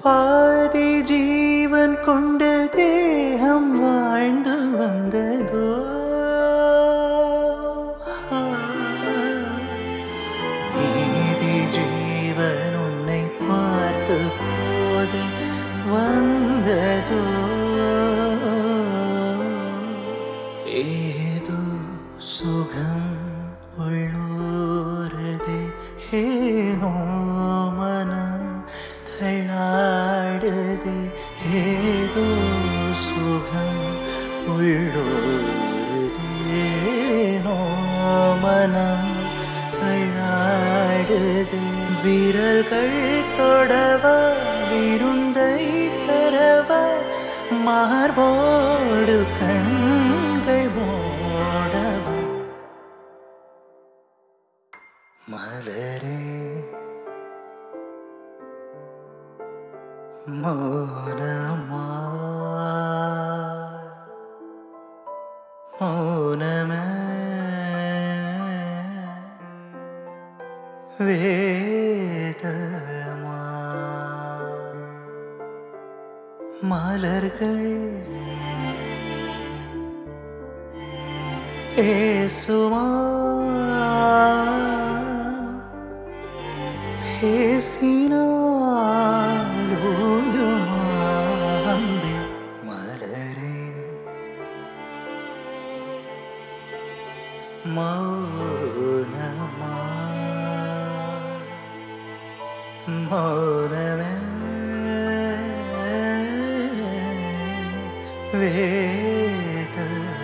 பாதி ஜீவன் கொண்ட தேகம் வாழ்ந்து வந்ததோ நீதி ஜீவன் உன்னை பார்த்த போது வந்ததோ ஏதோ சுகம் உள்ளூரதே ஏனோ மனம் தள்ளாடுதே ஏதோ சுகம் உள்ளூரதே ஏனோ மனம் தள்ளாடுது விரல்கள் தொடவா விருந்தை தரவா மார்போடு கண்கள் மூடவா மலரே மௌனமா மௌனமே வேதமா மலர்கள் பேசுமா பேசினால் ஓயுமா அன்பே மலரே மௌனமா மௌனமே வேதமா